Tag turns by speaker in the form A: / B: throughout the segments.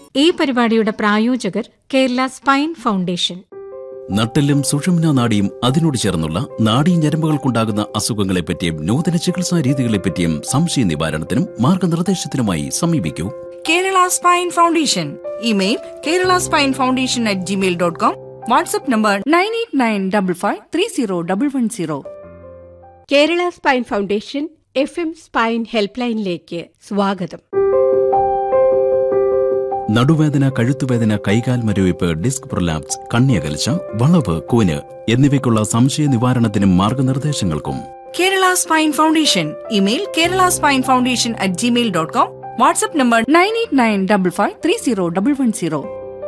A: ഈ പരിപാടിയുടെ പ്രായോജകർ കേരള സ്പൈൻ ഫൗണ്ടേഷൻ
B: നട്ടെല്ലും സുഷുമ്ന നാഡിയും അതിനോട് ചേർന്നുള്ള നാഡീ ഞരമ്പുകൾക്കുണ്ടാകുന്ന അസുഖങ്ങളെപ്പറ്റിയും നൂതന ചികിത്സാ രീതികളെപ്പറ്റിയും സംശയ നിവാരണത്തിനും മാർഗനിർദ്ദേശത്തിനുമായി സമീപിക്കൂ
C: Kerala spine foundation email Kerala spine foundation at gmail dot com WhatsApp number nine eight nine double five three zero double one zero
D: Kerala spine foundation F M spine help ലൈനിലേക്ക് സ്വാഗതം
B: നടുവേദന കഴുത്തുവേദന കൈകാൽ മരവിപ്പ് ഡിസ്ക് പ്രൊലാപ്സ് കണ്ണിയകൽച്ച വളവ് കൂന് എന്നിവയ്ക്കുള്ള സംശയ നിവാരണത്തിനും മാർഗനിർദ്ദേശങ്ങൾക്കും
C: Kerala spine foundation email Kerala spine foundation at gmail dot com WhatsApp number nine eight nine double five three zero double one zero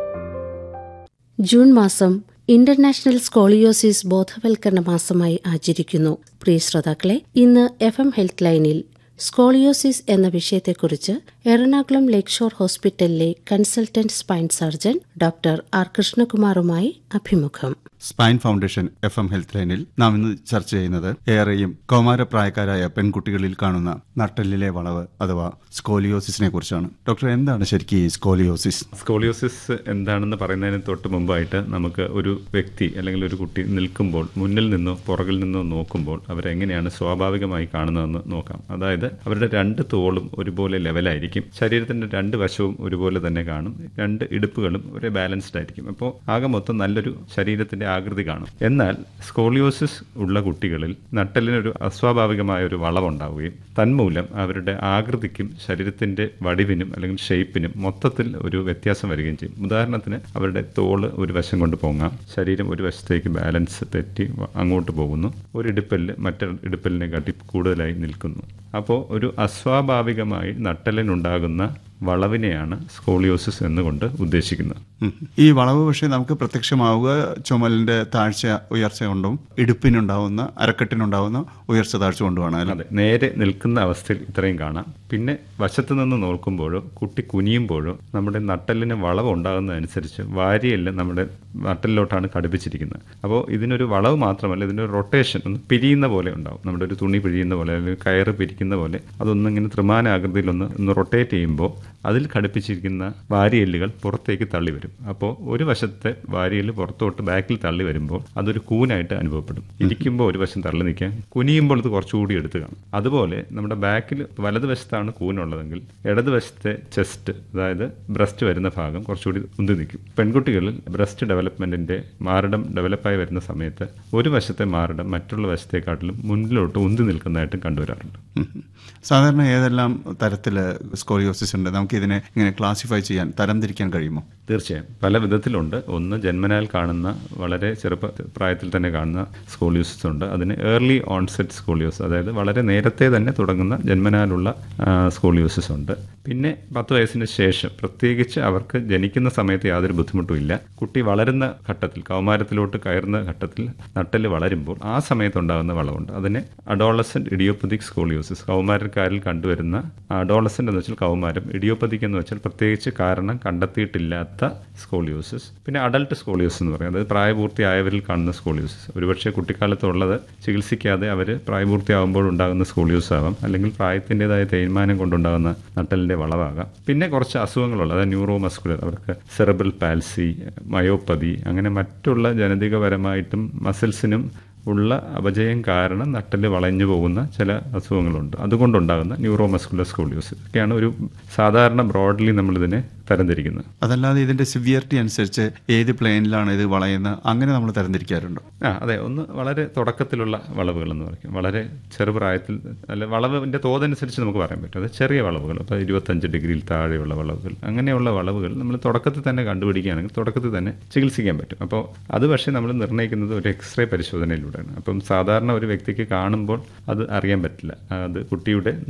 E: June മാസം ഇന്റർനാഷണൽ സ്കോളിയോസിസ് ബോധവൽക്കരണ മാസമായി ആചരിക്കുന്നു പ്രിയ ശ്രോതാക്കളെ ഇന്ന് എഫ് എം ഹെൽത്ത് ലൈനിൽ സ്കോളിയോസിസ് എന്ന വിഷയത്തെക്കുറിച്ച് എറണാകുളം ലേക്ക് ഷോർ ഹോസ്പിറ്റലിലെ consultant spine surgeon doctor R കൃഷ്ണകുമാറുമായി അഭിമുഖം
F: spine foundation F M health ലൈനിൽ നാം ഇന്ന് ചർച്ച ചെയ്യുന്നത് ഏറെയും കൗമാരപ്രായക്കാരായ പെൺകുട്ടികളിൽ കാണുന്ന നട്ടെല്ലിലെ വളവ് അഥവാ സ്കോലിയോസിസിനെ കുറിച്ചാണ് ഡോക്ടർ എന്താണ് ശരിക്കും ഈ സ്കോലിയോസിസ്
G: സ്കോളിയോസിസ് എന്താണെന്ന് പറയുന്നതിന് തൊട്ട് മുമ്പായിട്ട് നമുക്ക് ഒരു വ്യക്തി അല്ലെങ്കിൽ ഒരു കുട്ടി നിൽക്കുമ്പോൾ മുന്നിൽ നിന്നോ പുറകിൽ നിന്നോ നോക്കുമ്പോൾ അവരെങ്ങനെയാണ് സ്വാഭാവികമായി കാണുന്നതെന്ന് നോക്കാം അതായത് അവരുടെ രണ്ട് തോളും ഒരുപോലെ ലെവലായിരിക്കും ശരീരത്തിന്റെ രണ്ട് വശവും ഒരുപോലെ തന്നെ കാണും രണ്ട് ഇടുപ്പുകളും ഒരേ ബാലൻസ്ഡ് ആയിരിക്കും അപ്പോൾ ആകെ മൊത്തം നല്ലൊരു ശരീരത്തിന്റെ ആകൃതി കാണും എന്നാൽ സ്കോളിയോസിസ് ഉള്ള കുട്ടികളിൽ നട്ടലിനൊരു അസ്വാഭാവികമായ ഒരു വളവുണ്ടാവുകയും തന്മൂലം അവരുടെ ആകൃതിക്കും ശരീരത്തിന്റെ വടിവിനും അല്ലെങ്കിൽ ഷേപ്പിനും മൊത്തത്തിൽ ഒരു വ്യത്യാസം വരികയും ചെയ്യും ഉദാഹരണത്തിന് അവരുടെ തോള് ഒരു വശം കൊണ്ട് പൊങ്ങാം ശരീരം ഒരു വശത്തേക്ക് ബാലൻസ് തെറ്റി വ- അങ്ങോട്ട് പോകുന്നു ഒരു ഇടുപ്പല്ല് മറ്റൊരു ഇടുപ്പലിനെ കാട്ടി കൂടുതലായി നിൽക്കുന്നു അപ്പോൾ ഒരു അസ്വാഭാവികമായി നട്ടലിനുണ്ടാകുന്ന വളവിനെയാണ് സ്കോളിയോസിസ് എന്നുകൊണ്ട് ഉദ്ദേശിക്കുന്നത്
F: ഉം. ഈ വളവ് പക്ഷേ നമുക്ക് പ്രത്യക്ഷമാവുക ചുമലിന്റെ താഴ്ച ഉയർച്ച കൊണ്ടും ഇടുപ്പിനുണ്ടാവുന്ന അരക്കെട്ടിനുണ്ടാവുന്ന ഉയർച്ച താഴ്ച കൊണ്ടുമാണ് അല്ലേ
G: അതെ നേരെ നിൽക്കുന്ന അവസ്ഥയിൽ ഇത്രയും കാണാം പിന്നെ വശത്ത് നിന്ന് നോക്കുമ്പോഴോ കുട്ടി കുനിയുമ്പോഴോ നമ്മുടെ നട്ടലിന് വളവ് ഉണ്ടാകുന്നതനുസരിച്ച് വാരിയെല്ലാം നമ്മുടെ നട്ടലിലോട്ടാണ് ഘടിപ്പിച്ചിരിക്കുന്നത് അപ്പോൾ ഇതിനൊരു വളവ് മാത്രമല്ല ഇതിനൊരു റൊട്ടേഷൻ ഒന്ന് പിരിയുന്ന പോലെ ഉണ്ടാവും നമ്മുടെ ഒരു തുണി പിരിയുന്ന പോലെ അല്ലെങ്കിൽ കയറ് പിരിക്കുന്ന പോലെ അതൊന്നും ഇങ്ങനെ ത്രിമാന ആകൃതിയിൽ ഒന്ന് ഒന്ന് റൊട്ടേറ്റ് ചെയ്യുമ്പോൾ അതിൽ ഘടിപ്പിച്ചിരിക്കുന്ന വാരിയെല്ലുകൾ പുറത്തേക്ക് തള്ളി വരും അപ്പോൾ ഒരു വശത്തെ വാരിയെല്ല് പുറത്തോട്ട് ബാക്കിൽ തള്ളി വരുമ്പോൾ അതൊരു കൂനായിട്ട് അനുഭവപ്പെടും ഇരിക്കുമ്പോൾ ഒരു വശം തള്ളി നിൽക്കാൻ കുനിയുമ്പോൾ ഇത് കുറച്ചുകൂടി എടുത്ത് കാണും അതുപോലെ നമ്മുടെ ബാക്കിൽ വലതുവശത്താണ് കൂനുള്ളതെങ്കിൽ ഇടതുവശത്തെ ചെസ്റ്റ് അതായത് ബ്രസ്റ്റ് വരുന്ന ഭാഗം കുറച്ചുകൂടി ഉന്തി നിൽക്കും പെൺകുട്ടികളിൽ ബ്രസ്റ്റ് ഡെവലപ്മെന്റിന്റെ മാറിടം ഡെവലപ്പായി വരുന്ന സമയത്ത് ഒരു വശത്തെ മാറിടം മറ്റുള്ള വശത്തെക്കാട്ടിലും മുന്നിലോട്ട് ഉന്തി നിൽക്കുന്നതായിട്ടും കണ്ടുവരാറുണ്ട്
F: ഉം. സാധാരണ ഏതെല്ലാം തരത്തില് സ്കോലിയോസിസ് ഉണ്ട് നമുക്ക് ഇതിനെ ഇങ്ങനെ ക്ലാസിഫൈ ചെയ്യാൻ തരംതിരിക്കാൻ കഴിയുമോ
G: തീർച്ചയായും പല വിധത്തിലുണ്ട് ഒന്ന് ജന്മനാൽ കാണുന്ന വളരെ ചെറുപ്പ പ്രായത്തിൽ തന്നെ കാണുന്ന സ്കോളിയോസിസ് ഉണ്ട് അതിന് ഏർലി ഓൺസെറ്റ് സ്കോളിയോസ് അതായത് വളരെ നേരത്തെ തന്നെ തുടങ്ങുന്ന ജന്മനാലുള്ള ആ, സ്കോളിയോസിസ് ഉണ്ട് പിന്നെ പത്ത് വയസ്സിന് ശേഷം പ്രത്യേകിച്ച് അവർക്ക് ജനിക്കുന്ന സമയത്ത് യാതൊരു ബുദ്ധിമുട്ടും ഇല്ല കുട്ടി വളരുന്ന ഘട്ടത്തിൽ കൗമാരത്തിലോട്ട് കയറുന്ന ഘട്ടത്തിൽ നട്ടല് വളരുമ്പോൾ ആ സമയത്തുണ്ടാകുന്ന വളവുണ്ട് അതിനെ അഡോളസെന്റ് ഇഡിയോപ്പതിക് സ്കോളിയോസിസ് കൗമാരക്കാരിൽ കണ്ടുവരുന്ന അഡോളസെന്റ് എന്ന് വെച്ചാൽ കൗമാരം ഇഡിയോപ്പതിക് എന്ന് വെച്ചാൽ പ്രത്യേകിച്ച് കാരണം കണ്ടെത്തിയിട്ടില്ലാത്ത സ്കോളിയോസിസ് പിന്നെ അഡൽട്ട് സ്കോളിയോസിസ് എന്ന് പറയും അതായത് പ്രായപൂർത്തിയായവരിൽ കാണുന്ന സ്കോളിയോസിസ് ഒരുപക്ഷെ കുട്ടിക്കാലത്തുള്ളത് ചികിത്സിക്കാതെ അവർ പ്രായപൂർത്തിയാകുമ്പോൾ ഉണ്ടാകുന്ന സ്കോളിയോസ് ആവാം അല്ലെങ്കിൽ പ്രായത്തിൻ്റെതായ തേയ്മാനം കൊണ്ടുണ്ടാകുന്ന നട്ടലിൻ്റെ വളവാകാം പിന്നെ കുറച്ച് അസുഖങ്ങളുള്ള അതായത് ന്യൂറോ മസ്കുലർ അവർക്ക് സെറബൽ പാൽസി മയോപ്പതി അങ്ങനെ മറ്റുള്ള ജനതികപരമായിട്ടും മസിൽസിനും ഉള്ള അപജയം കാരണം നട്ടല് വളഞ്ഞു പോകുന്ന ചില അസുഖങ്ങളുണ്ട് അതുകൊണ്ടുണ്ടാകുന്ന ന്യൂറോ മസ്കുലർ സ്കോളിയോസിസ് ഒക്കെയാണ് ഒരു സാധാരണ ബ്രോഡ്ലി നമ്മളിതിനെ തരംതിരിക്കുന്നത്
F: അതല്ലാതെ ഇതിന്റെ സിവിയറിറ്റി അനുസരിച്ച് ഏത് പ്ലെയിനിലാണ് ഇത് വളയുന്നത് അങ്ങനെ നമ്മൾ തരംതിരിക്കാറുണ്ടോ
G: ആ അതെ ഒന്ന് വളരെ തുടക്കത്തിലുള്ള വളവുകൾ എന്ന് പറയും വളരെ ചെറുപ്രായത്തിൽ അല്ല വളവിൻ്റെ തോതനുസരിച്ച് നമുക്ക് പറയാൻ പറ്റും അത് ചെറിയ വളവുകൾ അപ്പോൾ ഇരുപത്തഞ്ച് ഡിഗ്രിയിൽ താഴെയുള്ള വളവുകൾ അങ്ങനെയുള്ള വളവുകൾ നമ്മൾ തുടക്കത്തിൽ തന്നെ കണ്ടുപിടിക്കുകയാണെങ്കിൽ തുടക്കത്തിൽ തന്നെ ചികിത്സിക്കാൻ പറ്റും അപ്പോൾ അത് പക്ഷേ നമ്മൾ നിർണ്ണയിക്കുന്നത് ഒരു എക്സ്റേ പരിശോധനയിലൂടെയാണ് അപ്പം സാധാരണ ഒരു വ്യക്തിക്ക് കാണുമ്പോൾ അത് അറിയാൻ പറ്റില്ല അത് കുട്ടിയുടെ